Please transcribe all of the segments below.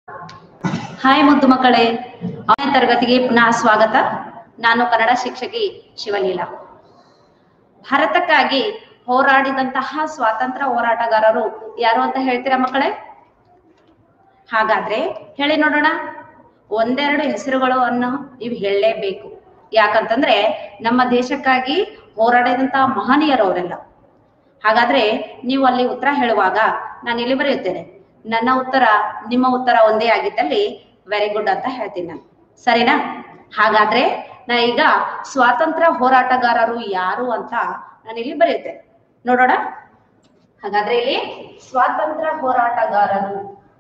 hi ಮುದ್ದು ಮಕ್ಕಳೇ online ತರಗತಿಗೆ ಪುನಃ ಸ್ವಾಗತ ನಾನು ಕನ್ನಡ ಶಿಕ್ಷಕಿ ಶಿವಲೀಲಾ ಭಾರತಕ್ಕಾಗಿ ಹೋರಾಡಿದಂತಹ ಸ್ವಾತಂತ್ರ್ಯ ಹೋರಾಟಗಾರರು ಯಾರು ಅಂತ ಹೇಳ್ತೀರಾ ಮಕ್ಕಳೇ ಹಾಗಾದ್ರೆ ಹೇಳಿ ನೋಡೋಣ ಒಂದೆರಡು ಹೆಸರುಗಳು ಅನ್ನು ನೀವು ಹೇಳಲೇಬೇಕು ಯಾಕಂತಂದ್ರೆ ನಮ್ಮ ದೇಶಕ್ಕಾಗಿ ಹೋರಾಡಿದಂತಹ ಮಹನೀಯರು ಅವರೆಲ್ಲ ಹಾಗಾದ್ರೆ ನೀವು ಅಲ್ಲಿ ಉತ್ತರ ಹೇಳುವಾಗ ನಾನು ಇಲ್ಲಿ ಬರೆಯುತ್ತೇನೆ ನನ್ನ ಉತ್ತರ ನಿಮ್ಮ ಉತ್ತರ ಒಂದೇ ಆಗಿದ್ದಲ್ಲಿ ವೆರಿ ಗುಡ್ ಅಂತ ಹೇಳ್ತೀನಿ ನಾನು ಸರಿನಾ ಹಾಗಾದ್ರೆ ನಾ ಈಗ ಸ್ವಾತಂತ್ರ್ಯ ಹೋರಾಟಗಾರರು ಯಾರು ಅಂತ ನಾನು ಇಲ್ಲಿ ಬರೆಯುತ್ತೇನೆ ನೋಡೋಣ ಹಾಗಾದ್ರೆ ಇಲ್ಲಿ ಸ್ವಾತಂತ್ರ್ಯ ಹೋರಾಟಗಾರರು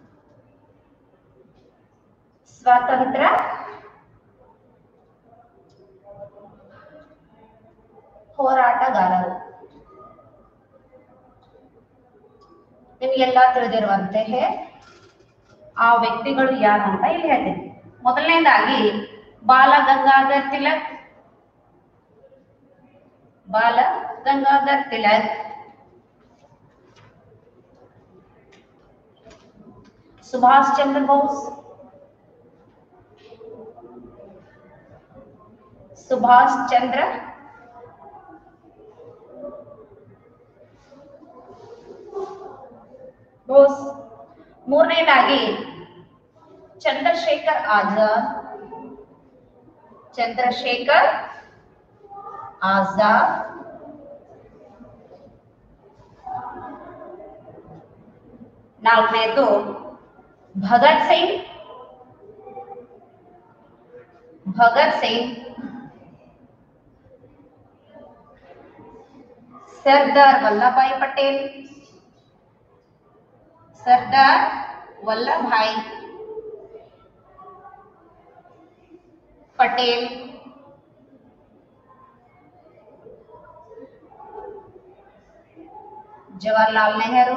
ಸ್ವಾತಂತ್ರ್ಯ ಹೋರಾಟಗಾರರು ನಿಮಗೆಲ್ಲ ತಿಳಿದಿರುವಂತೆ ಆ ವ್ಯಕ್ತಿಗಳು ಯಾರು ಅಂತ ಇಲ್ಲಿ ಹೇಳ್ತೀನಿ ಮೊದಲನೇದಾಗಿ ಬಾಲ ಗಂಗಾಧರ್ ತಿಲಕ್ ಬಾಲ ಗಂಗಾಧರ್ ತಿಲಕ್ ಸುಭಾಷ್ ಚಂದ್ರ ಬೋಸ್ ಸುಭಾಷ್ ಚಂದ್ರ ಬೋಸ್ ಮೂರನೇದಾಗಿ ಚಂದ್ರಶೇಖರ್ ಆಜಾದ್ ಚಂದ್ರಶೇಖರ್ ಆಜಾದ್ ನಾಲ್ಕನೇದು ಭಗತ್ ಸಿಂಗ್ ಭಗತ್ ಸಿಂಗ್ ಸರ್ದಾರ್ ವಲ್ಲಭಾಯ್ ಪಟೇಲ್ ಸರ್ದಾರ್ ವಲ್ಲಭಾಯ್ ಪಟೇಲ್ ಜವಾಹರ್ಲಾಲ್ ನೆಹರು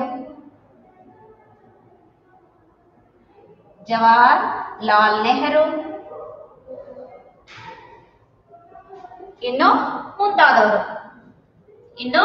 ಜವಾಹರ್ ಲಾಲ್ ನೆಹರು ಇನ್ನು ಮುಂತಾದವರು ಇನ್ನು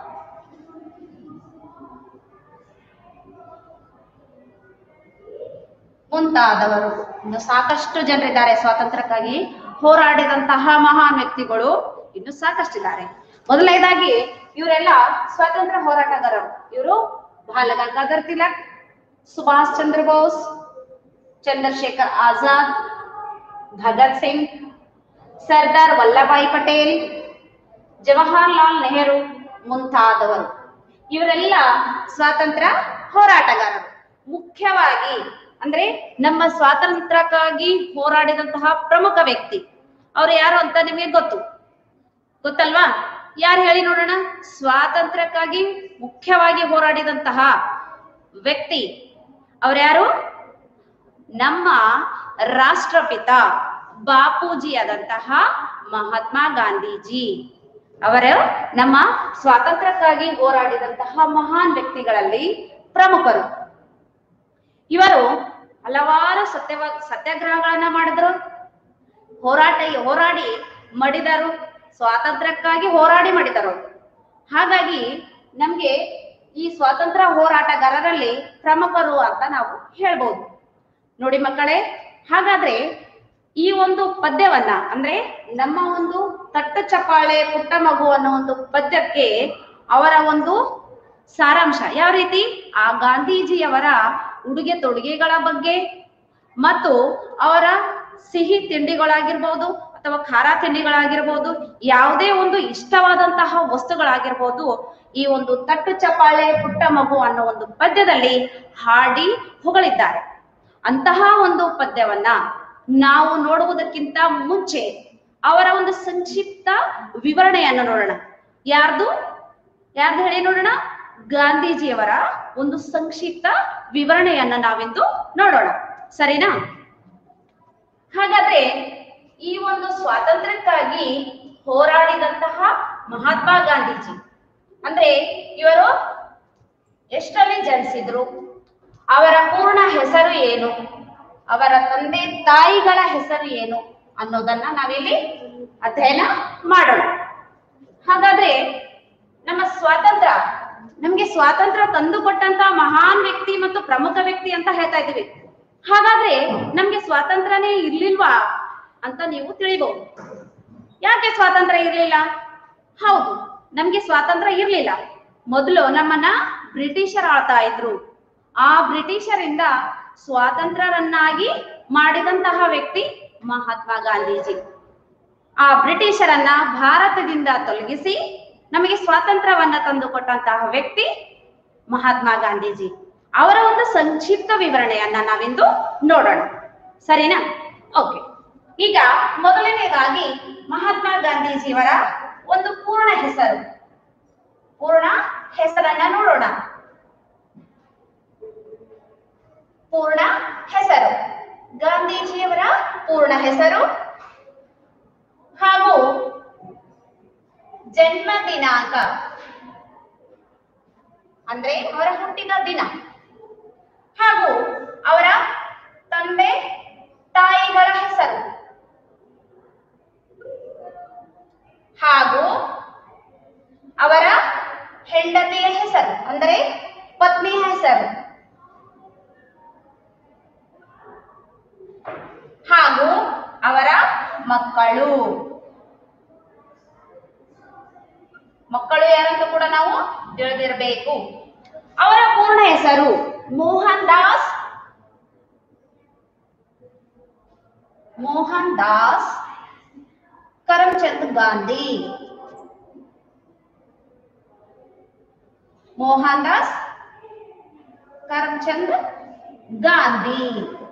ಮುಂತಾದವರು ಇನ್ನು ಸಾಕಷ್ಟು ಜನರಿದ್ದಾರೆ ಸ್ವಾತಂತ್ರ್ಯಕ್ಕಾಗಿ ಹೋರಾಡಿದಂತಹ ಮಹಾನ್ ವ್ಯಕ್ತಿಗಳು ಇನ್ನು ಸಾಕಷ್ಟಿದ್ದಾರೆ ಮೊದಲನೇದಾಗಿ ಇವರೆಲ್ಲ ಸ್ವಾತಂತ್ರ್ಯ ಹೋರಾಟಗಾರರು ಇವರು ಬಾಲ ಗಂಗಾಧರ್ ತಿಲಕ್ ಸುಭಾಷ್ ಚಂದ್ರ ಬೋಸ್ ಚಂದ್ರಶೇಖರ್ ಆಜಾದ್ ಭಗತ್ ಸಿಂಗ್ ಸರ್ದಾರ್ ವಲ್ಲಭಾಯ್ ಪಟೇಲ್ ಜವಾಹರ್ಲಾಲ್ ನೆಹರು ಮುಂತಾದವರು ಇವರೆಲ್ಲ ಸ್ವಾತಂತ್ರ್ಯ ಹೋರಾಟಗಾರರು ಮುಖ್ಯವಾಗಿ ಅಂದ್ರೆ ನಮ್ಮ ಸ್ವಾತಂತ್ರ್ಯಕ್ಕಾಗಿ ಹೋರಾಡಿದಂತಹ ಪ್ರಮುಖ ವ್ಯಕ್ತಿ ಅವ್ರು ಯಾರು ಅಂತ ನಿಮಗೆ ಗೊತ್ತು ಗೊತ್ತಲ್ವಾ ಯಾರು ಹೇಳಿ ನೋಡೋಣ ಸ್ವಾತಂತ್ರ್ಯಕ್ಕಾಗಿ ಮುಖ್ಯವಾಗಿ ಹೋರಾಡಿದಂತಹ ವ್ಯಕ್ತಿ ಅವ್ರ್ಯಾರು ನಮ್ಮ ರಾಷ್ಟ್ರಪಿತ ಬಾಪೂಜಿಯಾದಂತಹ ಮಹಾತ್ಮ ಗಾಂಧೀಜಿ ಅವರು ನಮ್ಮ ಸ್ವಾತಂತ್ರ್ಯಕ್ಕಾಗಿ ಹೋರಾಡಿದಂತಹ ಮಹಾನ್ ವ್ಯಕ್ತಿಗಳಲ್ಲಿ ಪ್ರಮುಖರು ಇವರು ಹಲವಾರು ಸತ್ಯವ ಸತ್ಯಾಗ್ರಹಗಳನ್ನ ಮಾಡಿದ್ರು ಹೋರಾಟ ಹೋರಾಡಿ ಮಡಿದರು ಸ್ವಾತಂತ್ರ್ಯಕ್ಕಾಗಿ ಹೋರಾಡಿ ಮಾಡಿದರು ಹಾಗಾಗಿ ನಮ್ಗೆ ಈ ಸ್ವಾತಂತ್ರ್ಯ ಹೋರಾಟಗಾರರಲ್ಲಿ ಪ್ರಮುಖರು ಅಂತ ನಾವು ಹೇಳ್ಬೋದು ನೋಡಿ ಮಕ್ಕಳೇ ಹಾಗಾದ್ರೆ ಈ ಒಂದು ಪದ್ಯವನ್ನ ಅಂದ್ರೆ ನಮ್ಮ ಒಂದು ತಟ್ಟ ಚಪಾಳೆ ಪುಟ್ಟ ಮಗು ಅನ್ನೋ ಒಂದು ಪದ್ಯಕ್ಕೆ ಅವರ ಒಂದು ಸಾರಾಂಶ ಯಾವ ರೀತಿ ಆ ಗಾಂಧೀಜಿಯವರ ಉಡುಗೆ ತೊಡುಗೆಗಳ ಬಗ್ಗೆ ಮತ್ತು ಅವರ ಸಿಹಿ ತಿಂಡಿಗಳಾಗಿರ್ಬೋದು ಅಥವಾ ಖಾರ ತಿಂಡಿಗಳಾಗಿರ್ಬೋದು ಯಾವುದೇ ಒಂದು ಇಷ್ಟವಾದಂತಹ ವಸ್ತುಗಳಾಗಿರ್ಬೋದು ಈ ಒಂದು ತಟ್ಟು ಚಪಾಳೆ ಪುಟ್ಟ ಮಗು ಅನ್ನೋ ಒಂದು ಪದ್ಯದಲ್ಲಿ ಹಾಡಿ ಹೊಗಳಿದ್ದಾರೆ ಅಂತಹ ಒಂದು ಪದ್ಯವನ್ನ ನಾವು ನೋಡುವುದಕ್ಕಿಂತ ಮುಂಚೆ ಅವರ ಒಂದು ಸಂಕ್ಷಿಪ್ತ ವಿವರಣೆಯನ್ನು ನೋಡೋಣ ಯಾರ್ದು ಯಾರ್ದು ಹೇಳಿ ನೋಡೋಣ ಗಾಂಧೀಜಿಯವರ ಒಂದು ಸಂಕ್ಷಿಪ್ತ ವಿವರಣೆಯನ್ನ ನಾವಿಂದು ನೋಡೋಣ ಸರಿನಾ ಹಾಗಾದ್ರೆ ಈ ಒಂದು ಸ್ವಾತಂತ್ರ್ಯಕ್ಕಾಗಿ ಹೋರಾಡಿದಂತಹ ಮಹಾತ್ಮ ಗಾಂಧೀಜಿ ಅಂದ್ರೆ ಇವರು ಎಷ್ಟರಲ್ಲಿ ಜನಿಸಿದ್ರು ಅವರ ಪೂರ್ಣ ಹೆಸರು ಏನು ಅವರ ತಂದೆ ತಾಯಿಗಳ ಹೆಸರು ಏನು ಅನ್ನೋದನ್ನ ನಾವಿಲ್ಲಿ ಅಧ್ಯಯನ ಮಾಡೋಣ ಹಾಗಾದ್ರೆ ನಮ್ಮ ಸ್ವಾತಂತ್ರ್ಯ ನಮ್ಗೆ ಸ್ವಾತಂತ್ರ್ಯ ತಂದುಕೊಟ್ಟಂತ ಮಹಾನ್ ವ್ಯಕ್ತಿ ಮತ್ತು ಪ್ರಮುಖ ವ್ಯಕ್ತಿ ಅಂತ ಹೇಳ್ತಾ ಇದೀವಿ ಹಾಗಾದ್ರೆ ನಮ್ಗೆ ಸ್ವಾತಂತ್ರ್ಯನೇ ಇರ್ಲಿಲ್ವಾ ಅಂತ ನೀವು ತಿಳಿಬಹುದು ಯಾಕೆ ಸ್ವಾತಂತ್ರ್ಯ ಇರ್ಲಿಲ್ಲ ಹೌದು ನಮ್ಗೆ ಸ್ವಾತಂತ್ರ್ಯ ಇರ್ಲಿಲ್ಲ ಮೊದಲು ನಮ್ಮನ್ನ ಬ್ರಿಟಿಷರ್ ಆಳ್ತಾ ಇದ್ರು ಆ ಬ್ರಿಟಿಷರಿಂದ ಸ್ವಾತಂತ್ರ್ಯರನ್ನಾಗಿ ಮಾಡಿದಂತಹ ವ್ಯಕ್ತಿ ಮಹಾತ್ಮ ಗಾಂಧೀಜಿ ಆ ಬ್ರಿಟಿಷರನ್ನ ಭಾರತದಿಂದ ತೊಲಗಿಸಿ ನಮಗೆ ಸ್ವಾತಂತ್ರ್ಯವನ್ನ ತಂದುಕೊಟ್ಟಂತಹ ವ್ಯಕ್ತಿ ಮಹಾತ್ಮ ಗಾಂಧೀಜಿ ಅವರ ಒಂದು ಸಂಕ್ಷಿಪ್ತ ವಿವರಣೆಯನ್ನ ನಾವಿಂದು ನೋಡೋಣ ಸರಿನಾ ಓಕೆ ಈಗ ಮೊದಲನೇದಾಗಿ ಮಹಾತ್ಮ ಗಾಂಧೀಜಿಯವರ ಒಂದು ಪೂರ್ಣ ಹೆಸರು ಪೂರ್ಣ ಹೆಸರನ್ನ ನೋಡೋಣ ಪೂರ್ಣ ಹೆಸರು ಗಾಂಧೀಜಿಯವರ ಪೂರ್ಣ ಹೆಸರು ಹಾಗೂ ಜನ್ಮ ದಿನಾಂಕ ಅಂದ್ರೆ ಅವರ ಹುಟ್ಟಿದ ದಿನ ಹಾಗೂ ಅವರ ತಂದೆ ತಾಯಿಗಳ ಹೆಸರು ಹಾಗೂ ಅವರ ಹೆಂಡತಿಯ ಹೆಸರು ಅಂದರೆ ಪತ್ನಿಯ ಹೆಸರು ಹಾಗೂ ಅವರ ಮಕ್ಕಳು ಮಕ್ಕಳು ಯಾರಂತ ಕೂಡ ನಾವು ತಿಳಿದಿರಬೇಕು ಅವರ ಪೂರ್ಣ ಹೆಸರು ಮೋಹನ್ ದಾಸ್ ಮೋಹನ್ ದಾಸ್ ಕರಮ್ಚಂದ್ ಗಾಂಧಿ ಮೋಹನ್ ದಾಸ್ ಕರಮ್ಚಂದ್ ಗಾಂಧಿ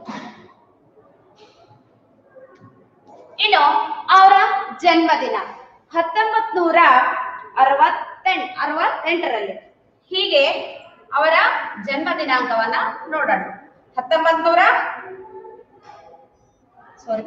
ಇನ್ನು ಅವರ ಜನ್ಮದಿನ ಹತ್ತೊಂಬತ್ ನೂರ ಅರವತ್ತೆಂಟ್ ಅರವತ್ತೆಂಟರಲ್ಲಿ ಹೀಗೆ ಅವರ ಜನ್ಮ ದಿನಾಂಕವನ್ನ ನೋಡೋಣ ಹತ್ತೊಂಬತ್ ನೂರ ಸಾರಿ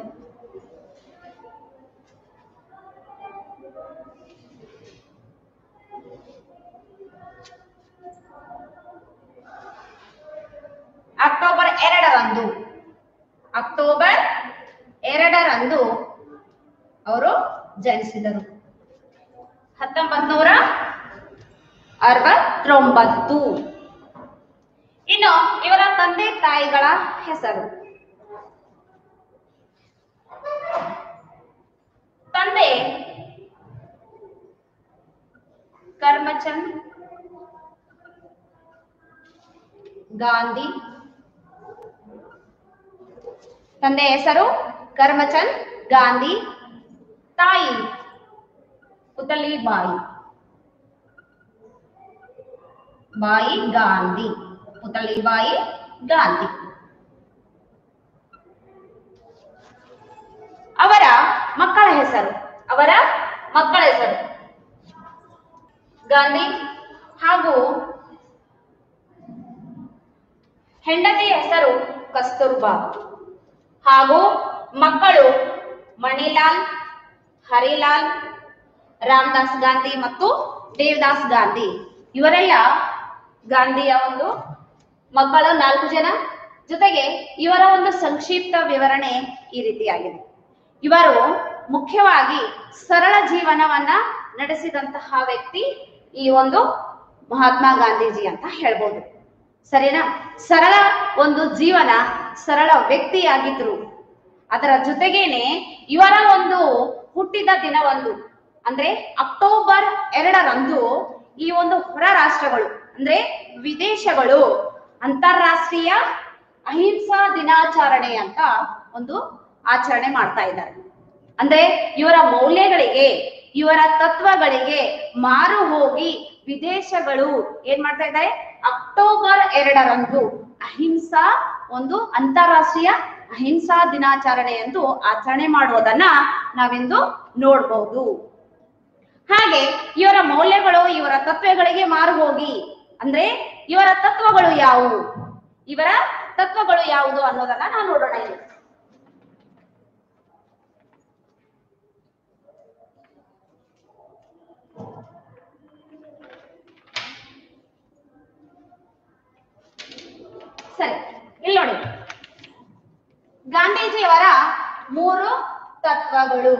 ಅಕ್ಟೋಬರ್ ಎರಡರಂದು ಅಕ್ಟೋಬರ್ ಎರಡರಂದು ಅವರು ಜನಿಸಿದರು ಹತ್ತೊಂಬತ್ ನೂರ ಅರವತ್ತೊಂಬತ್ತು ಇನ್ನು ಇವರ ತಂದೆ ತಾಯಿಗಳ ಹೆಸರು ತಂದೆ ಕರ್ಮಚಂದ್ ಗಾಂಧಿ ತಂದೆ ಹೆಸರು ಕರ್ಮಚಂದ್ ಗಾಂಧಿ ತಾಯಿ ಪುತಲಿ ಬಾಯಿ ಬಾಯಿ ಗಾಂಧಿ ಪುತಲಿ ಬಾಯಿ ಗಾಂಧಿ ಅವರ ಮಕ್ಕಳ ಹೆಸರು ಅವರ ಮಕ್ಕಳ ಹೆಸರು ಗಾಂಧಿ ಹಾಗೂ ಹೆಂಡತಿ ಹೆಸರು ಕಸ್ತೂರ್ಬಾ ಹಾಗೂ ಮಕ್ಕಳು ಮಣಿಲಾಲ್ ಹರಿಲಾಲ್ ರಾಮದಾಸ್ ಗಾಂಧಿ ಮತ್ತು ದೇವದಾಸ್ ಗಾಂಧಿ ಇವರೆಲ್ಲ ಗಾಂಧಿಯ ಒಂದು ಮಕ್ಕಳು ನಾಲ್ಕು ಜನ ಜೊತೆಗೆ ಇವರ ಒಂದು ಸಂಕ್ಷಿಪ್ತ ವಿವರಣೆ ಈ ರೀತಿಯಾಗಿದೆ ಇವರು ಮುಖ್ಯವಾಗಿ ಸರಳ ಜೀವನವನ್ನ ನಡೆಸಿದಂತಹ ವ್ಯಕ್ತಿ ಈ ಒಂದು ಮಹಾತ್ಮ ಗಾಂಧೀಜಿ ಅಂತ ಹೇಳ್ಬೋದು ಸರಿನಾ ಸರಳ ಒಂದು ಜೀವನ ಸರಳ ವ್ಯಕ್ತಿಯಾಗಿದ್ರು ಅದರ ಜೊತೆಗೇನೆ ಇವರ ಒಂದು ಹುಟ್ಟಿದ ದಿನವೊಂದು ಅಂದ್ರೆ ಅಕ್ಟೋಬರ್ ಎರಡರಂದು ಈ ಒಂದು ಹೊರ ರಾಷ್ಟ್ರಗಳು ಅಂದ್ರೆ ವಿದೇಶಗಳು ಅಂತಾರಾಷ್ಟ್ರೀಯ ಅಹಿಂಸಾ ದಿನಾಚರಣೆ ಅಂತ ಒಂದು ಆಚರಣೆ ಮಾಡ್ತಾ ಇದ್ದಾರೆ ಅಂದ್ರೆ ಇವರ ಮೌಲ್ಯಗಳಿಗೆ ಇವರ ತತ್ವಗಳಿಗೆ ಮಾರು ಹೋಗಿ ವಿದೇಶಗಳು ಏನ್ ಮಾಡ್ತಾ ಇದ್ದಾರೆ ಅಕ್ಟೋಬರ್ ಎರಡರಂದು ಅಹಿಂಸಾ ಒಂದು ಅಂತಾರಾಷ್ಟ್ರೀಯ ಅಹಿಂಸಾ ದಿನಾಚರಣೆ ಎಂದು ಆಚರಣೆ ಮಾಡುವುದನ್ನ ನಾವಿಂದು ನೋಡ್ಬಹುದು ಹಾಗೆ ಇವರ ಮೌಲ್ಯಗಳು ಇವರ ತತ್ವಗಳಿಗೆ ಮಾರು ಹೋಗಿ ಅಂದ್ರೆ ಇವರ ತತ್ವಗಳು ಯಾವುವು ಇವರ ತತ್ವಗಳು ಯಾವುದು ಅನ್ನೋದನ್ನ ನಾವು ನೋಡೋಣ ಇಲ್ಲಿ ಸರಿ ಇಲ್ಲಿ ನೋಡಿ ಗಾಂಧೀಜಿಯವರ ಮೂರು ತತ್ವಗಳು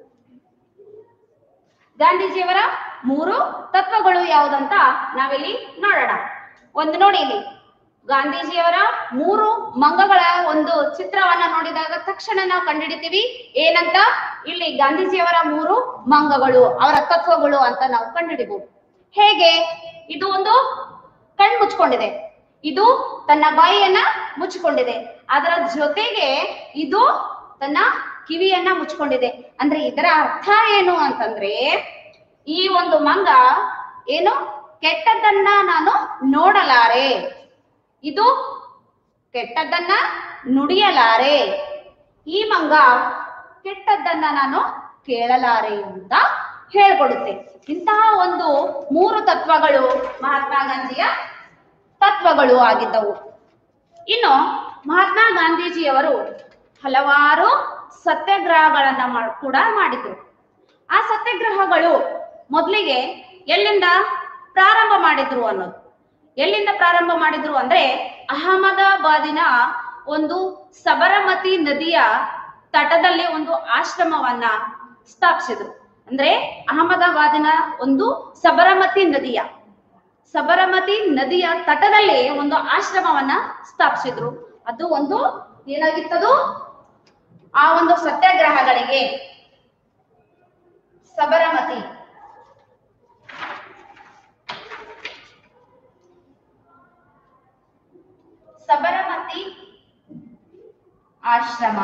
ಗಾಂಧೀಜಿಯವರ ಮೂರು ತತ್ವಗಳು ಯಾವುದಂತ ನಾವಿಲ್ಲಿ ನೋಡೋಣ ಒಂದು ನೋಡಿ ಇಲ್ಲಿ ಗಾಂಧೀಜಿಯವರ ಮೂರು ಮಂಗಗಳ ಒಂದು ಚಿತ್ರವನ್ನ ನೋಡಿದಾಗ ತಕ್ಷಣ ನಾವು ಕಂಡುಹಿಡಿತೀವಿ ಏನಂತ ಇಲ್ಲಿ ಗಾಂಧೀಜಿಯವರ ಮೂರು ಮಂಗಗಳು ಅವರ ತತ್ವಗಳು ಅಂತ ನಾವು ಕಂಡುಹಿಡಿಬಹುದು ಹೇಗೆ ಇದು ಒಂದು ಕಣ್ ಮುಚ್ಕೊಂಡಿದೆ ಇದು ತನ್ನ ಬಾಯಿಯನ್ನ ಮುಚ್ಚಿಕೊಂಡಿದೆ ಅದರ ಜೊತೆಗೆ ಇದು ತನ್ನ ಕಿವಿಯನ್ನ ಮುಚ್ಕೊಂಡಿದೆ ಅಂದ್ರೆ ಇದರ ಅರ್ಥ ಏನು ಅಂತಂದ್ರೆ ಈ ಒಂದು ಮಂಗ ಏನು ಕೆಟ್ಟದ್ದನ್ನ ನಾನು ನೋಡಲಾರೆ ಇದು ಕೆಟ್ಟದ್ದನ್ನ ನುಡಿಯಲಾರೆ ಈ ಮಂಗ ಕೆಟ್ಟದ್ದನ್ನ ನಾನು ಕೇಳಲಾರೆ ಅಂತ ಹೇಳ್ಕೊಡುತ್ತೆ ಇಂತಹ ಒಂದು ಮೂರು ತತ್ವಗಳು ಮಹಾತ್ಮ ಗಾಂಧಿಯ ತತ್ವಗಳು ಆಗಿದ್ದವು ಇನ್ನು ಮಹಾತ್ಮ ಗಾಂಧೀಜಿಯವರು ಹಲವಾರು ಸತ್ಯಾಗ್ರಹಗಳನ್ನ ಮಾಡ್- ಕೂಡ ಮಾಡಿದ್ರು ಆ ಸತ್ಯಾಗ್ರಹಗಳು ಮೊದಲಿಗೆ ಎಲ್ಲಿಂದ ಪ್ರಾರಂಭ ಮಾಡಿದ್ರು ಅನ್ನೋದು ಎಲ್ಲಿಂದ ಪ್ರಾರಂಭ ಮಾಡಿದ್ರು ಅಂದ್ರೆ ಅಹಮದಾಬಾದಿನ ಒಂದು ಸಬರಮತಿ ನದಿಯ ತಟದಲ್ಲಿ ಒಂದು ಆಶ್ರಮವನ್ನ ಸ್ಥಾಪಿಸಿದ್ರು ಅಂದ್ರೆ ಅಹಮದಾಬಾದಿನ ಒಂದು ಸಬರಮತಿ ನದಿಯ ಸಬರಮತಿ ನದಿಯ ತಟದಲ್ಲಿ ಒಂದು ಆಶ್ರಮವನ್ನ ಸ್ಥಾಪಿಸಿದ್ರು ಅದು ಒಂದು ಏನಾಗಿತ್ತದು ಆ ಒಂದು ಸತ್ಯಾಗ್ರಹಗಳಿಗೆ ಸಬರಮತಿ ಸಬರಮತಿ ಆಶ್ರಮ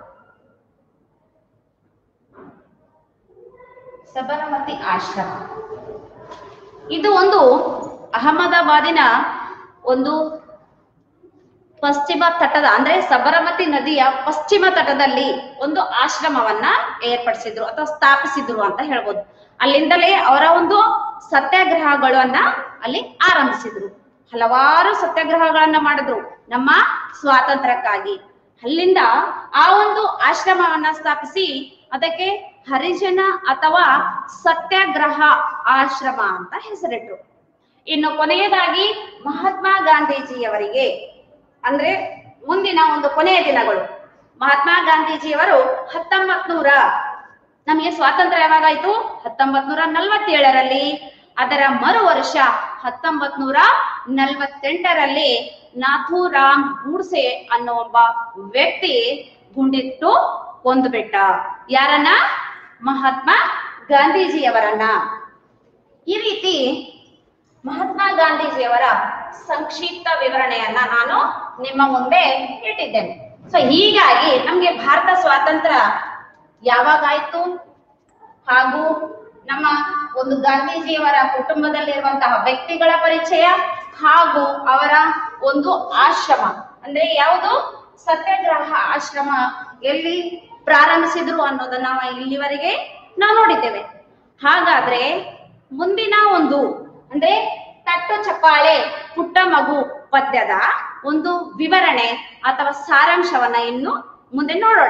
ಸಬರಮತಿ ಆಶ್ರಮ ಇದು ಒಂದು ಅಹಮದಾಬಾದಿನ ಒಂದು ಪಶ್ಚಿಮ ತಟದ ಅಂದ್ರೆ ಸಬರಮತಿ ನದಿಯ ಪಶ್ಚಿಮ ತಟದಲ್ಲಿ ಒಂದು ಆಶ್ರಮವನ್ನ ಏರ್ಪಡಿಸಿದ್ರು ಅಥವಾ ಸ್ಥಾಪಿಸಿದ್ರು ಅಂತ ಹೇಳ್ಬೋದು ಅಲ್ಲಿಂದಲೇ ಅವರ ಒಂದು ಸತ್ಯಾಗ್ರಹಗಳನ್ನ ಅಲ್ಲಿ ಆರಂಭಿಸಿದ್ರು ಹಲವಾರು ಸತ್ಯಾಗ್ರಹಗಳನ್ನ ಮಾಡಿದ್ರು ನಮ್ಮ ಸ್ವಾತಂತ್ರ್ಯಕ್ಕಾಗಿ ಅಲ್ಲಿಂದ ಆ ಒಂದು ಆಶ್ರಮವನ್ನ ಸ್ಥಾಪಿಸಿ ಅದಕ್ಕೆ ಹರಿಜನ ಅಥವಾ ಸತ್ಯಾಗ್ರಹ ಆಶ್ರಮ ಅಂತ ಹೆಸರಿಟ್ರು ಇನ್ನು ಕೊನೆಯದಾಗಿ ಮಹಾತ್ಮ ಗಾಂಧೀಜಿಯವರಿಗೆ ಅಂದ್ರೆ ಮುಂದಿನ ಒಂದು ಕೊನೆಯ ದಿನಗಳು ಮಹಾತ್ಮ ಗಾಂಧೀಜಿಯವರು ಹತ್ತೊಂಬತ್ ನೂರ ನಮಗೆ ಸ್ವಾತಂತ್ರ್ಯ ಯಾವಾಗಾಯ್ತು ಹತ್ತೊಂಬತ್ ನೂರ ನಲ್ವತ್ತೇಳರಲ್ಲಿ ಅದರ ಮರು ವರ್ಷ ಹತ್ತೊಂಬತ್ ನೂರ ನಲ್ವತ್ತೆಂಟರಲ್ಲಿ ನಾಥೂರಾಮ್ ಗೂಡ್ಸೆ ಅನ್ನೋ ಒಬ್ಬ ವ್ಯಕ್ತಿ ಗುಂಡಿಟ್ಟು ಕೊಂದುಬಿಟ್ಟ ಯಾರನ್ನ ಮಹಾತ್ಮ ಗಾಂಧೀಜಿಯವರನ್ನ ಈ ರೀತಿ ಮಹಾತ್ಮ ಗಾಂಧೀಜಿಯವರ ಸಂಕ್ಷಿಪ್ತ ವಿವರಣೆಯನ್ನ ನಾನು ನಿಮ್ಮ ಮುಂದೆ ಇಟ್ಟಿದ್ದೇನೆ ಸೊ ಹೀಗಾಗಿ ನಮ್ಗೆ ಭಾರತ ಸ್ವಾತಂತ್ರ್ಯ ಯಾವಾಗಾಯ್ತು ಹಾಗೂ ನಮ್ಮ ಒಂದು ಗಾಂಧೀಜಿಯವರ ಕುಟುಂಬದಲ್ಲಿರುವಂತಹ ವ್ಯಕ್ತಿಗಳ ಪರಿಚಯ ಹಾಗೂ ಅವರ ಒಂದು ಆಶ್ರಮ ಅಂದ್ರೆ ಯಾವುದು ಸತ್ಯಾಗ್ರಹ ಆಶ್ರಮ ಎಲ್ಲಿ ಪ್ರಾರಂಭಿಸಿದ್ರು ಅನ್ನೋದನ್ನ ನಾವು ಇಲ್ಲಿವರೆಗೆ ನಾವು ನೋಡಿದ್ದೇವೆ ಹಾಗಾದ್ರೆ ಮುಂದಿನ ಒಂದು ಅಂದ್ರೆ ತಟ್ಟು ಚಪ್ಪಾಳೆ ಪುಟ್ಟ ಮಗು ಪದ್ಯದ ಒಂದು ವಿವರಣೆ ಅಥವಾ ಸಾರಾಂಶವನ್ನ ಇನ್ನು ಮುಂದೆ ನೋಡೋಣ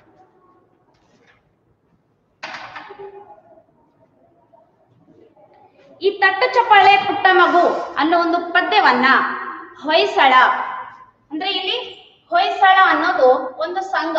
ಈ ತಟ್ಟು ಚಪ್ಪಾಳೆ ಪುಟ್ಟ ಮಗು ಅನ್ನೋ ಒಂದು ಪದ್ಯವನ್ನ ಹೊಯ್ಸಳ ಅಂದ್ರೆ ಇಲ್ಲಿ ಹೊಯ್ಸಳ ಅನ್ನೋದು ಒಂದು ಸಂಘ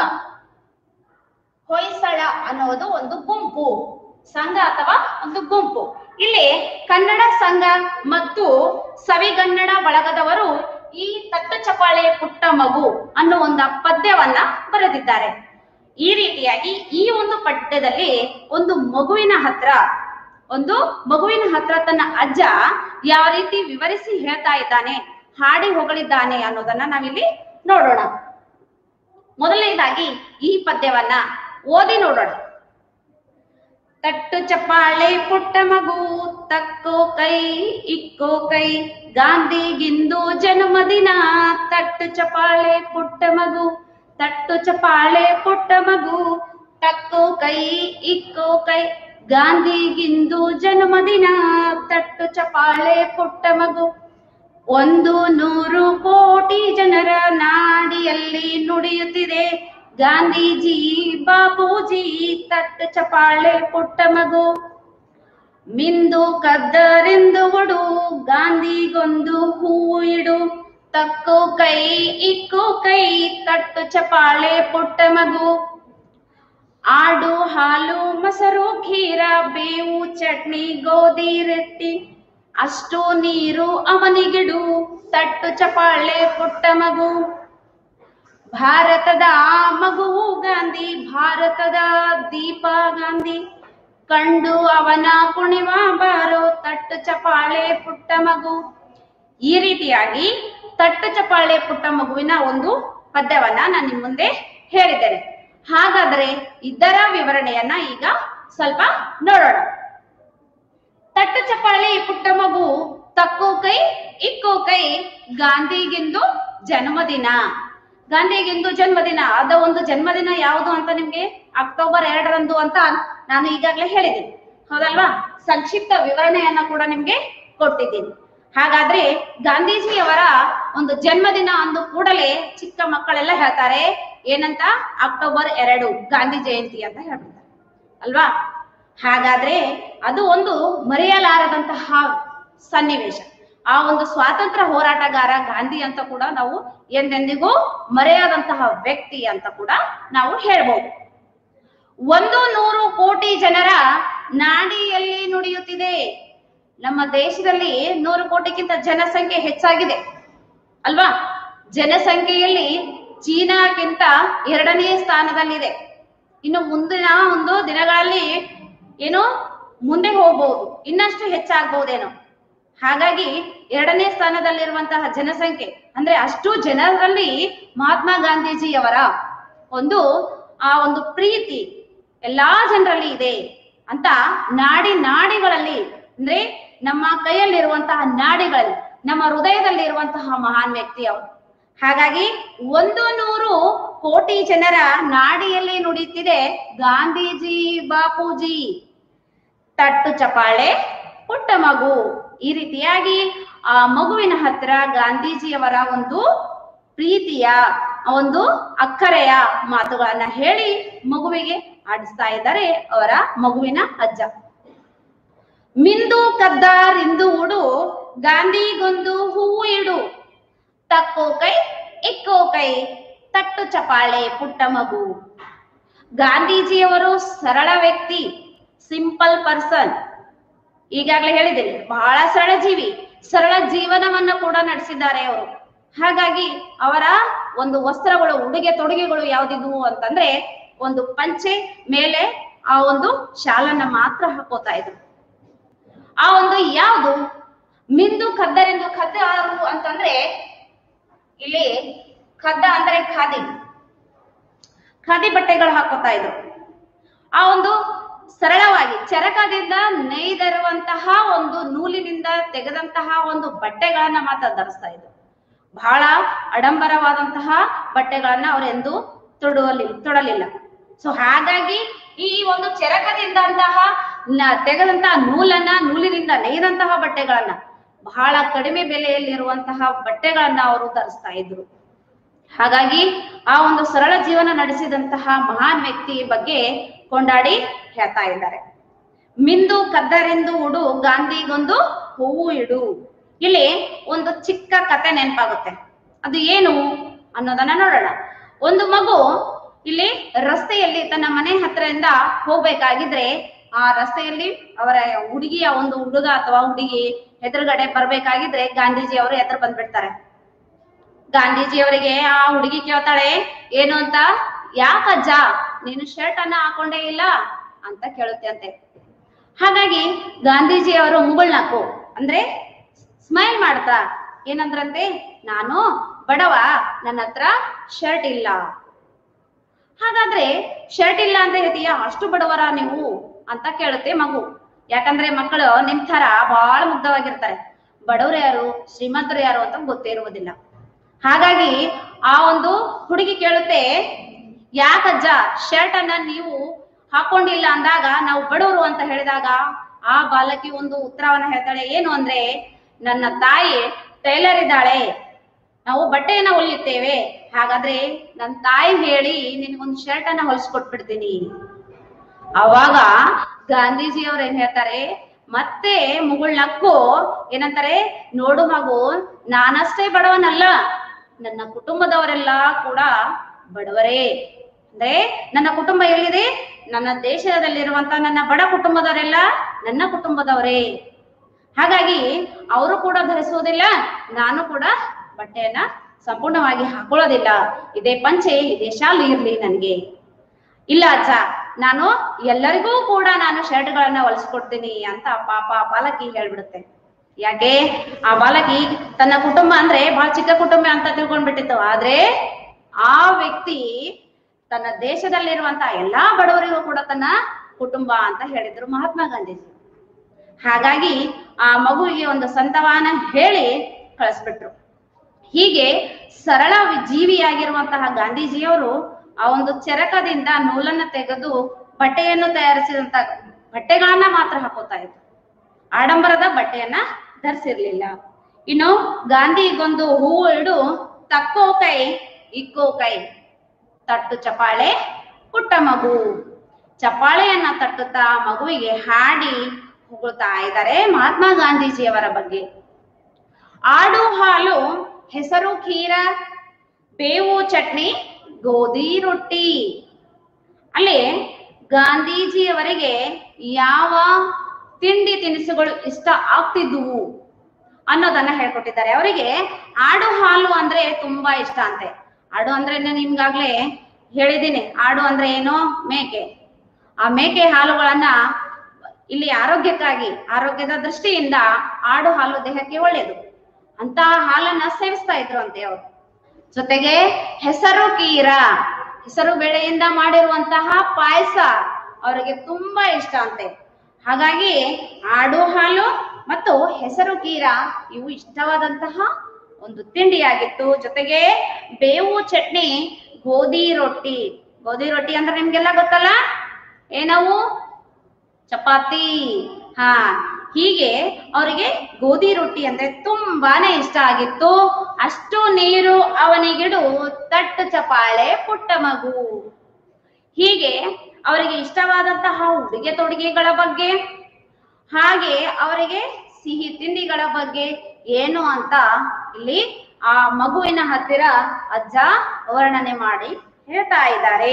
ಹೊಯ್ಸಳ ಅನ್ನೋದು ಒಂದು ಗುಂಪು ಸಂಘ ಅಥವಾ ಒಂದು ಗುಂಪು ಇಲ್ಲಿ ಕನ್ನಡ ಸಂಘ ಮತ್ತು ಸವಿಗನ್ನಡ ಬಳಗದವರು ಈ ತಟ್ಟು ಚಪಾಳೆ ಪುಟ್ಟ ಮಗು ಅನ್ನೋ ಒಂದು ಪದ್ಯವನ್ನ ಬರೆದಿದ್ದಾರೆ ಈ ರೀತಿಯಾಗಿ ಈ ಒಂದು ಪದ್ಯದಲ್ಲಿ ಒಂದು ಮಗುವಿನ ಹತ್ರ ಒಂದು ಮಗುವಿನ ಹತ್ರ ತನ್ನ ಅಜ್ಜ ಯಾವ ರೀತಿ ವಿವರಿಸಿ ಹೇಳ್ತಾ ಇದ್ದಾನೆ ಹಾಡಿ ಹೊಗಳಿದ್ದಾನೆ ಅನ್ನೋದನ್ನ ನಾವಿಲ್ಲಿ ನೋಡೋಣ ಮೊದಲನೇದಾಗಿ ಈ ಪದ್ಯವನ್ನ ಓದಿ ನೋಡೋಣ ತಟ್ಟು ಚಪ್ಪಾಳೆ ಪುಟ್ಟ ಮಗು ತಕ್ಕೋ ಕೈ ಇಕ್ಕೋ ಕೈ ಗಾಂಧಿಗಿಂದು ಜನ್ಮದಿನ ತಟ್ಟು ಚಪ್ಪಾಳೆ ಪುಟ್ಟ ಮಗು ತಟ್ಟು ಚಪ್ಪಾಳೆ ಪುಟ್ಟ ಮಗು ತಕ್ಕೋ ಕೈ ಇಕ್ಕೋ ಕೈ ಗಾಂಧಿಗಿಂದು ಜನ್ಮದಿನ ತಟ್ಟು ಚಪ್ಪಾಳೆ ಪುಟ್ಟ ಮಗು ಒಂದು ನೂರು ಕೋಟಿ ಜನರ ನಾಡಿಯಲ್ಲಿ ನುಡಿಯುತ್ತಿದೆ ಗಾಂಧೀಜಿ ಬಾಪೂಜಿ ತಟ್ಟು ಚಪಾಳೆ ಪುಟ್ಟ ಮಗು ಮಿಂದು ಕದ್ದರೆಂದು ಒಡು ಗಾಂಧಿಗೊಂದು ಹೂವು ಇಡು ತಕ್ಕೋ ಕೈ ಇಕ್ಕೋ ಕೈ ತಟ್ಟು ಚಪಾಳೆ ಪುಟ್ಟ ಮಗು ಆಡು ಹಾಲು ಮೊಸರು ಖೀರ ಬೇವು ಚಟ್ನಿ ಗೋಧಿ ರೊಟ್ಟಿ ಅಷ್ಟು ನೀರು ಅವನಿಗಿಡು ತಟ್ಟು ಚಪಾಳೆ ಪುಟ್ಟ ಮಗು ಭಾರತದ ಮಗುವು ಗಾಂಧಿ ಭಾರತದ ದೀಪ ಗಾಂಧಿ ಕಂಡು ಅವನ ಕುಣಿವ ಬಾರೋ ತಟ್ಟು ಚಪಾಳೆ ಪುಟ್ಟ ಮಗು ಈ ರೀತಿಯಾಗಿ ತಟ್ಟು ಚಪಾಳೆ ಪುಟ್ಟ ಮಗುವಿನ ಒಂದು ಪದ್ಯವನ್ನ ನಾನು ನಿಮ್ ಮುಂದೆ ಹೇಳಿದ್ದೇನೆ ಹಾಗಾದರೆ ಇದರ ವಿವರಣೆಯನ್ನ ಈಗ ಸ್ವಲ್ಪ ನೋಡೋಣ ತಟ್ಟು ಚಪ್ಪಾಳೆ ಪುಟ್ಟ ಮಗು ತಕ್ಕೋ ಕೈ ಇಕ್ಕೋ ಕೈ ಗಾಂಧಿಗೆಂದು ಜನ್ಮದಿನ ಗಾಂಧಿಗೆಂದು ಜನ್ಮದಿನ ಅದ ಒಂದು ಜನ್ಮದಿನ ಯಾವುದು ಅಂತ ನಿಮ್ಗೆ ಅಕ್ಟೋಬರ್ ಎರಡರಂದು ಅಂತ ನಾನು ಈಗಾಗಲೇ ಹೇಳಿದ್ದೀನಿ ಹೌದಲ್ವಾ ಸಂಕ್ಷಿಪ್ತ ವಿವರಣೆಯನ್ನ ಕೂಡ ನಿಮ್ಗೆ ಕೊಟ್ಟಿದ್ದೀನಿ ಹಾಗಾದ್ರೆ ಗಾಂಧೀಜಿಯವರ ಒಂದು ಜನ್ಮದಿನ ಅಂದು ಕೂಡಲೇ ಚಿಕ್ಕ ಮಕ್ಕಳೆಲ್ಲ ಹೇಳ್ತಾರೆ ಏನಂತ ಅಕ್ಟೋಬರ್ ಎರಡು ಗಾಂಧಿ ಜಯಂತಿ ಅಂತ ಹೇಳ್ತಾರೆ ಅಲ್ವಾ ಹಾಗಾದ್ರೆ ಅದು ಒಂದು ಮರೆಯಲಾರದಂತಹ ಸನ್ನಿವೇಶ ಆ ಒಂದು ಸ್ವಾತಂತ್ರ್ಯ ಹೋರಾಟಗಾರ ಗಾಂಧಿ ಅಂತ ಕೂಡ ನಾವು ಎಂದೆಂದಿಗೂ ಮರೆಯದಂತಹ ವ್ಯಕ್ತಿ ಅಂತ ಕೂಡ ನಾವು ಹೇಳ್ಬೋದು ಒಂದು ನೂರು ಕೋಟಿ ಜನರ ನಾಡಿಯಲ್ಲಿ ನುಡಿಯುತ್ತಿದೆ ನಮ್ಮ ದೇಶದಲ್ಲಿ ನೂರು ಕೋಟಿಗಿಂತ ಜನಸಂಖ್ಯೆ ಹೆಚ್ಚಾಗಿದೆ ಅಲ್ವಾ ಜನಸಂಖ್ಯೆಯಲ್ಲಿ ಚೀನಾಕ್ಕಿಂತ ಎರಡನೇ ಸ್ಥಾನದಲ್ಲಿದೆ ಇನ್ನು ಮುಂದಿನ ಒಂದು ದಿನಗಳಲ್ಲಿ ಏನು ಮುಂದೆ ಹೋಗ್ಬೋದು ಇನ್ನಷ್ಟು ಹೆಚ್ಚಾಗ್ಬಹುದೇನೋ ಹಾಗಾಗಿ ಎರಡನೇ ಸ್ಥಾನದಲ್ಲಿರುವಂತಹ ಜನಸಂಖ್ಯೆ ಅಂದ್ರೆ ಅಷ್ಟು ಜನರಲ್ಲಿ ಮಹಾತ್ಮ ಗಾಂಧೀಜಿಯವರ ಒಂದು ಆ ಒಂದು ಪ್ರೀತಿ ಎಲ್ಲಾ ಜನರಲ್ಲಿ ಇದೆ ಅಂತ ನಾಡಿ ನಾಡಿಗಳಲ್ಲಿ ಅಂದ್ರೆ ನಮ್ಮ ಕೈಯಲ್ಲಿರುವಂತಹ ನಾಡಿಗಳಲ್ಲಿ ನಮ್ಮ ಹೃದಯದಲ್ಲಿ ಇರುವಂತಹ ಮಹಾನ್ ವ್ಯಕ್ತಿ ಅವರು ಹಾಗಾಗಿ ಒಂದು ನೂರು ಕೋಟಿ ಜನರ ನಾಡಿಯಲ್ಲಿ ನುಡಿತಿದೆ ಗಾಂಧೀಜಿ ಬಾಪೂಜಿ ತಟ್ಟು ಚಪಾಳೆ ಪುಟ್ಟ ಮಗು ಈ ರೀತಿಯಾಗಿ ಆ ಮಗುವಿನ ಹತ್ರ ಗಾಂಧೀಜಿಯವರ ಒಂದು ಪ್ರೀತಿಯ ಒಂದು ಅಕ್ಕರೆಯ ಮಾತುಗಳನ್ನ ಹೇಳಿ ಮಗುವಿಗೆ ಆಡಿಸ್ತಾ ಇದ್ದಾರೆ ಅವರ ಮಗುವಿನ ಅಜ್ಜ ಮಿಂದು ಕದ್ದಾರಿಂದು ಉಡು ಗಾಂಧಿಗೊಂದು ಹೂವು ಇಡು ತಕ್ಕೋ ಕೈ ಇಕ್ಕೋ ಕೈ ತಟ್ಟು ಚಪಾಳೆ ಪುಟ್ಟ ಮಗು ಗಾಂಧೀಜಿಯವರು ಸರಳ ವ್ಯಕ್ತಿ ಸಿಂಪಲ್ ಪರ್ಸನ್ ಈಗಾಗಲೇ ಹೇಳಿದ್ದೀನಿ ಬಹಳ ಸರಳ ಜೀವಿ ಸರಳ ಜೀವನವನ್ನ ಕೂಡ ನಡೆಸಿದ್ದಾರೆ ಅವರು ಹಾಗಾಗಿ ಅವರ ಒಂದು ವಸ್ತ್ರಗಳು ಉಡುಗೆ ತೊಡುಗೆಗಳು ಯಾವ್ದಿದ್ವು ಅಂತಂದ್ರೆ ಒಂದು ಪಂಚೆ ಮೇಲೆ ಆ ಒಂದು ಶಾಲನ್ನ ಮಾತ್ರ ಹಾಕೋತಾ ಇದ್ರು ಆ ಒಂದು ಯಾವುದು ಮಿಂದು ಖದ್ದರೆಂದು ಖದ್ದ ಯಾರು ಅಂತಂದ್ರೆ ಇಲ್ಲಿ ಖದ್ದ ಅಂದ್ರೆ ಖಾದಿ ಖಾದಿ ಬಟ್ಟೆಗಳು ಹಾಕೋತಾ ಇದ್ರು ಆ ಒಂದು ಸರಳವಾಗಿ ಚರಕದಿಂದ ನೇಯ್ದಿರುವಂತಹ ಒಂದು ನೂಲಿನಿಂದ ತೆಗೆದಂತಹ ಒಂದು ಬಟ್ಟೆಗಳನ್ನ ಮಾತ್ರ ಧರಿಸ್ತಾ ಇದ್ರು ಬಹಳ ಆಡಂಬರವಾದಂತಹ ಬಟ್ಟೆಗಳನ್ನ ಅವರೆಂದು ತೊಡುವಲಿ ತೊಡಲಿಲ್ಲ ಸೊ ಹಾಗಾಗಿ ಈ ಒಂದು ಚರಕದಿಂದಂತಹ ನ- ತೆಗೆದಂತಹ ನೂಲನ್ನ ನೂಲಿನಿಂದ ನೇಯ್ದಂತಹ ಬಟ್ಟೆಗಳನ್ನ ಬಹಳ ಕಡಿಮೆ ಬೆಲೆಯಲ್ಲಿರುವಂತಹ ಬಟ್ಟೆಗಳನ್ನ ಅವರು ಧರಿಸ್ತಾ ಇದ್ರು ಹಾಗಾಗಿ ಆ ಒಂದು ಸರಳ ಜೀವನ ನಡೆಸಿದಂತಹ ಮಹಾನ್ ವ್ಯಕ್ತಿ ಬಗ್ಗೆ ಕೊಂಡಾಡಿ ಹೇಳ್ತಾ ಇದ್ದಾರೆ ಮಿಂದು ಕದ್ದರೆಂದು ಉಡು ಗಾಂಧಿಗೊಂದು ಹೂವು ಇಡು ಇಲ್ಲಿ ಒಂದು ಚಿಕ್ಕ ಕತೆ ನೆನಪಾಗುತ್ತೆ ಅದು ಏನು ಅನ್ನೋದನ್ನ ನೋಡೋಣ ಒಂದು ಮಗು ಇಲ್ಲಿ ರಸ್ತೆಯಲ್ಲಿ ತನ್ನ ಮನೆ ಹತ್ರದಿಂದ ಹೋಗ್ಬೇಕಾಗಿದ್ರೆ ಆ ರಸ್ತೆಯಲ್ಲಿ ಅವರ ಹುಡುಗಿಯ ಒಂದು ಹುಡುಗ ಅಥವಾ ಹುಡುಗಿ ಎದುರುಗಡೆ ಬರ್ಬೇಕಾಗಿದ್ರೆ ಗಾಂಧೀಜಿ ಅವರು ಎದುರು ಬಂದ್ಬಿಡ್ತಾರೆ ಗಾಂಧೀಜಿಯವರಿಗೆ ಆ ಹುಡುಗಿ ಕೇಳ್ತಾಳೆ ಏನು ಅಂತ ಯಾಕಜ್ಜ ನೀನು ಶರ್ಟ್ ಅನ್ನ ಹಾಕೊಂಡೇ ಇಲ್ಲ ಅಂತ ಕೇಳುತ್ತೆ ಅಂತೆ ಹಾಗಾಗಿ ಗಾಂಧೀಜಿಯವರು ಮುಗುಳ್ನಾಕು ಅಂದ್ರೆ ಸ್ಮೈಲ್ ಮಾಡ್ತಾ ಏನಂದ್ರಂತೆ ನಾನು ಬಡವ ನನ್ನ ಹತ್ರ ಶರ್ಟ್ ಇಲ್ಲ ಹಾಗಾದ್ರೆ ಶರ್ಟ್ ಇಲ್ಲ ಅಂತ ಹೇಳ್ತೀಯಾ ಅಷ್ಟು ಬಡವರ ನೀವು ಅಂತ ಕೇಳುತ್ತೆ ಮಗು ಯಾಕಂದ್ರೆ ಮಕ್ಕಳು ನಿಮ್ ತರ ಬಹಳ ಮುಗ್ಧವಾಗಿರ್ತಾರೆ ಬಡವರು ಯಾರು ಶ್ರೀಮಂತರು ಯಾರು ಅಂತ ಗೊತ್ತೇ ಇರುವುದಿಲ್ಲ ಹಾಗಾಗಿ ಆ ಒಂದು ಹುಡುಗಿ ಕೇಳುತ್ತೆ ಯಾಕಜ್ಜ ಶರ್ಟ್ ಅನ್ನ ನೀವು ಹಾಕೊಂಡಿಲ್ಲ ಅಂದಾಗ ನಾವು ಬಡವರು ಅಂತ ಹೇಳಿದಾಗ ಆ ಬಾಲಕಿ ಒಂದು ಉತ್ತರವನ್ನ ಹೇಳ್ತಾಳೆ ಏನು ಅಂದ್ರೆ ನನ್ನ ತಾಯಿ ಟೈಲರ್ ಇದ್ದಾಳೆ ನಾವು ಬಟ್ಟೆಯನ್ನ ಹೊಲಿಯುತ್ತೇವೆ ಹಾಗಾದ್ರೆ ನನ್ನ ತಾಯಿ ಹೇಳಿ ನಿನಗೊಂದು ಶರ್ಟ್ ಅನ್ನ ಹೊಲಿಸ್ಕೊಟ್ಬಿಡ್ತೀನಿ ಅವಾಗ ಗಾಂಧೀಜಿ ಅವ್ರು ಏನ್ ಹೇಳ್ತಾರೆ ಮತ್ತೆ ಮುಗುಳ್ನಕ್ಕು ಏನಂತಾರೆ ನೋಡು ಮಗು ನಾನಷ್ಟೇ ಬಡವನಲ್ಲ ನನ್ನ ಕುಟುಂಬದವರೆಲ್ಲ ಕೂಡ ಬಡವರೇ ಅಂದ್ರೆ ನನ್ನ ಕುಟುಂಬ ಎಲ್ಲಿದೆ ನನ್ನ ದೇಶದಲ್ಲಿರುವಂತ ನನ್ನ ಬಡ ಕುಟುಂಬದವರೆಲ್ಲ ನನ್ನ ಕುಟುಂಬದವರೇ ಹಾಗಾಗಿ ಅವರು ಕೂಡ ಧರಿಸುವುದಿಲ್ಲ ನಾನು ಕೂಡ ಬಟ್ಟೆಯನ್ನ ಸಂಪೂರ್ಣವಾಗಿ ಹಾಕೊಳ್ಳೋದಿಲ್ಲ ಇದೇ ಪಂಚೆ ಇದೇ ಶಾಲು ಇರ್ಲಿ ನನಗೆ ಇಲ್ಲ ಅಜ್ಜ ನಾನು ಎಲ್ಲರಿಗೂ ಕೂಡ ನಾನು ಶರ್ಟ್ಗಳನ್ನ ಹೊಲಿಸ್ಕೊಡ್ತೀನಿ ಅಂತ ಪಾಪ ಬಾಲಕಿ ಹೇಳ್ಬಿಡುತ್ತೆ ಯಾಕೆ ಆ ಬಾಲಕಿ ತನ್ನ ಕುಟುಂಬ ಅಂದ್ರೆ ಬಹಳ ಚಿಕ್ಕ ಕುಟುಂಬ ಅಂತ ತಿಳ್ಕೊಂಡ್ಬಿಟ್ಟಿತ್ತು ಆದ್ರೆ ಆ ವ್ಯಕ್ತಿ ತನ್ನ ದೇಶದಲ್ಲಿರುವಂತ ಎಲ್ಲಾ ಬಡವರಿಗೂ ಕೂಡ ತನ್ನ ಕುಟುಂಬ ಅಂತ ಹೇಳಿದ್ರು ಮಹಾತ್ಮ ಗಾಂಧೀಜಿ ಹಾಗಾಗಿ ಆ ಮಗುವಿಗೆ ಒಂದು ಸಂತವಾನ ಹೇಳಿ ಕಳಿಸ್ಬಿಟ್ರು ಹೀಗೆ ಸರಳ ವಿ- ಜೀವಿಯಾಗಿರುವಂತಹ ಗಾಂಧೀಜಿಯವರು ಆ ಒಂದು ಚರಕದಿಂದ ನೂಲನ್ನ ತೆಗೆದು ಬಟ್ಟೆಯನ್ನು ತಯಾರಿಸಿದಂತ ಬಟ್ಟೆಗಳನ್ನ ಮಾತ್ರ ಹಾಕೋತಾ ಇದ್ರು ಆಡಂಬರದ ಬಟ್ಟೆಯನ್ನ ಧರಿಸಿರ್ಲಿಲ್ಲ ಇನ್ನು ಗಾಂಧಿಗೊಂದು ಹೂವು ಇಡು ತಕ್ಕೋ ಕೈ ಇಕ್ಕೋ ಕೈ ತಟ್ಟು ಚಪಾಳೆ ಪುಟ್ಟ ಮಗು ಚಪ್ಪಾಳೆಯನ್ನ ತಟ್ಟುತ್ತಾ ಮಗುವಿಗೆ ಹಾಡಿ ಹೊಗಳ್ತಾ ಇದ್ದಾರೆ ಮಹಾತ್ಮ ಗಾಂಧೀಜಿಯವರ ಬಗ್ಗೆ ಆಡು ಹಾಲು ಹೆಸರು ಖೀರ ಬೇವು ಚಟ್ನಿ ಗೋಧಿ ರೊಟ್ಟಿ ಅಲ್ಲಿ ಗಾಂಧೀಜಿಯವರಿಗೆ ಯಾವ ತಿಂಡಿ ತಿನಿಸುಗಳು ಇಷ್ಟ ಆಗ್ತಿದ್ವು ಅನ್ನೋದನ್ನ ಹೇಳ್ಕೊಟ್ಟಿದ್ದಾರೆ ಅವರಿಗೆ ಆಡು ಹಾಲು ಅಂದ್ರೆ ತುಂಬಾ ಇಷ್ಟ ಅಂತೆ ಆಡು ಅಂದ್ರೆ ನಿಮ್ಗಾಗ್ಲೇ ಹೇಳಿದ್ದೀನಿ ಆಡು ಅಂದ್ರೆ ಏನು ಮೇಕೆ ಆ ಮೇಕೆ ಹಾಲುಗಳನ್ನ ಇಲ್ಲಿ ಆರೋಗ್ಯಕ್ಕಾಗಿ ಆರೋಗ್ಯದ ದೃಷ್ಟಿಯಿಂದ ಆಡು ಹಾಲು ದೇಹಕ್ಕೆ ಒಳ್ಳೆಯದು ಅಂತ ಹಾಲನ್ನ ಸೇವಿಸ್ತಾ ಇದ್ರು ಅಂತೆ ಅವರು ಜೊತೆಗೆ ಹೆಸರು ಕೀರ ಹೆಸರು ಬೇಳೆಯಿಂದ ಮಾಡಿರುವಂತಹ ಪಾಯಸ ಅವರಿಗೆ ತುಂಬಾ ಇಷ್ಟ ಅಂತೆ ಹಾಗಾಗಿ ಆಡು ಹಾಲು ಮತ್ತು ಹೆಸರು ಕೀರ ಇವು ಇಷ್ಟವಾದಂತಹ ಒಂದು ತಿಂಡಿಯಾಗಿತ್ತು ಜೊತೆಗೆ ಬೇವು ಚಟ್ನಿ ಗೋಧಿ ರೊಟ್ಟಿ ಗೋಧಿ ರೊಟ್ಟಿ ಅಂದ್ರೆ ನಿಮ್ಗೆಲ್ಲ ಗೊತ್ತಲ್ಲ ಏನವು ಚಪಾತಿ ಹಾ ಹೀಗೆ ಅವರಿಗೆ ಗೋಧಿ ರೊಟ್ಟಿ ಅಂದ್ರೆ ತುಂಬಾನೇ ಇಷ್ಟ ಆಗಿತ್ತು ಅಷ್ಟು ನೀರು ಅವನಿಗಿಡು ತಟ್ಟು ಚಪಾಳೆ ಪುಟ್ಟ ಮಗು ಹೀಗೆ ಅವರಿಗೆ ಇಷ್ಟವಾದಂತಹ ಉಡುಗೆ ತೊಡುಗೆಗಳ ಬಗ್ಗೆ ಹಾಗೆ ಅವರಿಗೆ ಸಿಹಿ ತಿಂಡಿಗಳ ಬಗ್ಗೆ ಏನು ಅಂತ ಇಲ್ಲಿ ಆ ಮಗುವಿನ ಹತ್ತಿರ ಅಜ್ಜ ವರ್ಣನೆ ಮಾಡಿ ಹೇಳ್ತಾ ಇದ್ದಾರೆ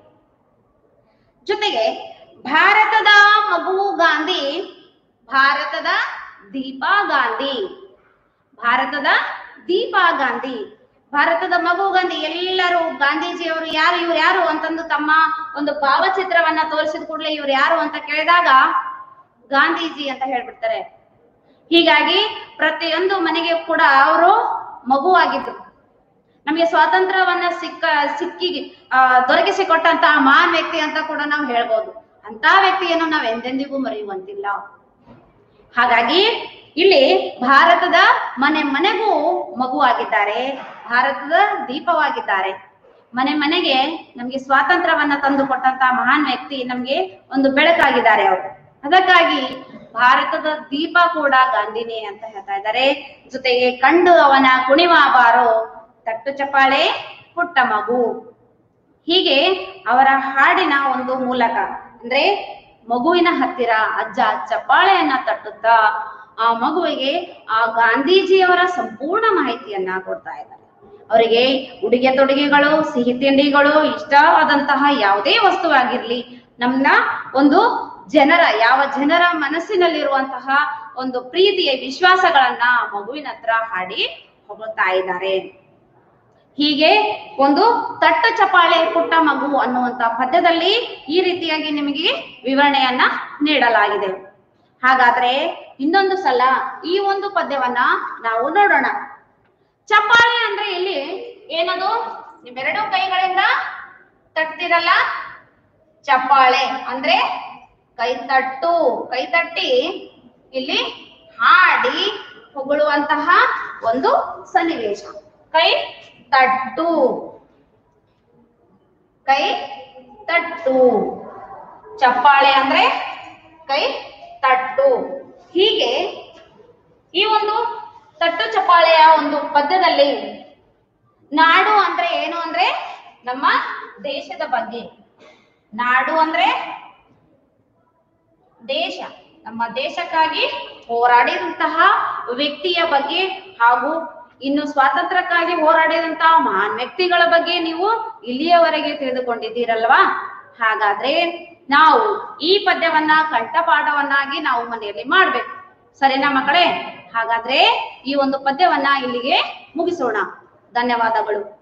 ಜೊತೆಗೆ ಭಾರತದ ಮಗು ಗಾಂಧಿ ಭಾರತದ ದೀಪಾ ಗಾಂಧಿ ಭಾರತದ ದೀಪಾ ಗಾಂಧಿ ಭಾರತದ ಮಗು ಗಾಂಧಿ ಎಲ್ಲರೂ ಗಾಂಧೀಜಿಯವರು ಯಾರು ಇವ್ರು ಯಾರು ಅಂತಂದು ತಮ್ಮ ಒಂದು ಭಾವಚಿತ್ರವನ್ನ ತೋರಿಸಿದ ಕೂಡಲೇ ಇವ್ರು ಯಾರು ಅಂತ ಕೇಳಿದಾಗ ಗಾಂಧೀಜಿ ಅಂತ ಹೇಳ್ಬಿಡ್ತಾರೆ ಹೀಗಾಗಿ ಪ್ರತಿಯೊಂದು ಮನೆಗೆ ಕೂಡ ಅವರು ಮಗುವಾಗಿದ್ರು ನಮಗೆ ಸ್ವಾತಂತ್ರ್ಯವನ್ನ ಸಿಕ್ಕ ಸಿಕ್ಕಿ ಆ, ದೊರಕಿಸಿಕೊಟ್ಟಂತಹ ಮಹಾನ್ ವ್ಯಕ್ತಿ ಅಂತ ಕೂಡ ನಾವು ಹೇಳ್ಬೋದು ಅಂತ ವ್ಯಕ್ತಿಯನ್ನು ನಾವು ಎಂದೆಂದಿಗೂ ಮರೆಯುವಂತಿಲ್ಲ ಹಾಗಾಗಿ ಇಲ್ಲಿ ಭಾರತದ ಮನೆ ಮನೆಗೂ ಮಗುವಾಗಿದ್ದಾರೆ ಭಾರತದ ದೀಪವಾಗಿದ್ದಾರೆ ಮನೆ ಮನೆಗೆ ನಮ್ಗೆ ಸ್ವಾತಂತ್ರ್ಯವನ್ನ ತಂದು ಕೊಟ್ಟಂತ ಮಹಾನ್ ವ್ಯಕ್ತಿ ನಮ್ಗೆ ಒಂದು ಬೆಳಕಾಗಿದ್ದಾರೆ ಅವರು ಅದಕ್ಕಾಗಿ ಭಾರತದ ದೀಪ ಕೂಡ ಗಾಂಧಿನೇ ಅಂತ ಹೇಳ್ತಾ ಇದ್ದಾರೆ ಜೊತೆಗೆ ಕಂಡು ಅವನ ಕುಣಿವ ಬಾರೋ ತಟ್ಟು ಚಪಾಳೆ ಪುಟ್ಟ ಮಗು ಹೀಗೆ ಅವರ ಹಾಡಿನ ಒಂದು ಮೂಲಕ ಅಂದ್ರೆ ಮಗುವಿನ ಹತ್ತಿರ ಅಜ್ಜ ಚಪ್ಪಾಳೆಯನ್ನ ತಟ್ಟುತ್ತಾ ಆ ಮಗುವಿಗೆ ಆ ಗಾಂಧೀಜಿಯವರ ಸಂಪೂರ್ಣ ಮಾಹಿತಿಯನ್ನ ಕೊಡ್ತಾ ಇದ್ದಾರೆ ಅವರಿಗೆ ಉಡುಗೆ ತೊಡುಗೆಗಳು ಸಿಹಿ ತಿಂಡಿಗಳು ಇಷ್ಟವಾದಂತಹ ಯಾವುದೇ ವಸ್ತುವಾಗಿರ್ಲಿ ನಮ್ನ ಒಂದು ಜನರ ಯಾವ ಜನರ ಮನಸ್ಸಿನಲ್ಲಿರುವಂತಹ ಒಂದು ಪ್ರೀತಿಯ ವಿಶ್ವಾಸಗಳನ್ನ ಆ ಮಗುವಿನ ಹತ್ರ ಹಾಡಿ ಹೊಗಳ್ತಾ ಇದ್ದಾರೆ ಹೀಗೆ ಒಂದು ತಟ್ಟ ಚಪಾಳೆ ಪುಟ್ಟ ಮಗು ಅನ್ನುವಂತ ಪದ್ಯದಲ್ಲಿ ಈ ರೀತಿಯಾಗಿ ನಿಮಗೆ ವಿವರಣೆಯನ್ನ ನೀಡಲಾಗಿದೆ ಹಾಗಾದ್ರೆ ಇನ್ನೊಂದು ಸಲ ಈ ಒಂದು ಪದ್ಯವನ್ನ ನಾವು ನೋಡೋಣ ಚಪ್ಪಾಳೆ ಅಂದ್ರೆ ಇಲ್ಲಿ ಏನದು ನಿಮ್ಮೆರಡು ಕೈಗಳಿಂದ ತಟ್ತಿರಲ್ಲ ಚಪ್ಪಾಳೆ ಅಂದ್ರೆ ಕೈ ತಟ್ಟು ಕೈ ತಟ್ಟಿ ಇಲ್ಲಿ ಹಾಡಿ ಹೊಗಳುವಂತಹ ಒಂದು ಸನ್ನಿವೇಶ ಕೈ ತಟ್ಟು ಕೈ ತಟ್ಟು ಚಪ್ಪಾಳೆ ಅಂದ್ರೆ ಕೈ ತಟ್ಟು ಹೀಗೆ ಈ ಒಂದು ತಟ್ಟು ಚಪ್ಪಾಳೆಯ ಒಂದು ಪದ್ಯದಲ್ಲಿ ನಾಡು ಅಂದ್ರೆ ಏನು ಅಂದ್ರೆ ನಮ್ಮ ದೇಶದ ಬಗ್ಗೆ ನಾಡು ಅಂದ್ರೆ ದೇಶ ನಮ್ಮ ದೇಶಕ್ಕಾಗಿ ಹೋರಾಡಿದಂತಹ ವ್ಯಕ್ತಿಯ ಬಗ್ಗೆ ಹಾಗೂ ಇನ್ನು ಸ್ವಾತಂತ್ರ್ಯಕ್ಕಾಗಿ ಹೋರಾಡಿದಂತಹ ಮಹಾನ್ ವ್ಯಕ್ತಿಗಳ ಬಗ್ಗೆ ನೀವು ಇಲ್ಲಿಯವರೆಗೆ ತಿಳಿದುಕೊಂಡಿದ್ದೀರಲ್ವಾ ಹಾಗಾದ್ರೆ ನಾವು ಈ ಪದ್ಯವನ್ನ ಕಂಠಪಾಠವನ್ನಾಗಿ ನಾವು ಮನೆಯಲ್ಲಿ ಮಾಡ್ಬೇಕು ಸರಿನಾ ಮಕ್ಕಳೇ ಹಾಗಾದ್ರೆ ಈ ಒಂದು ಪದ್ಯವನ್ನ ಇಲ್ಲಿಗೆ ಮುಗಿಸೋಣ ಧನ್ಯವಾದಗಳು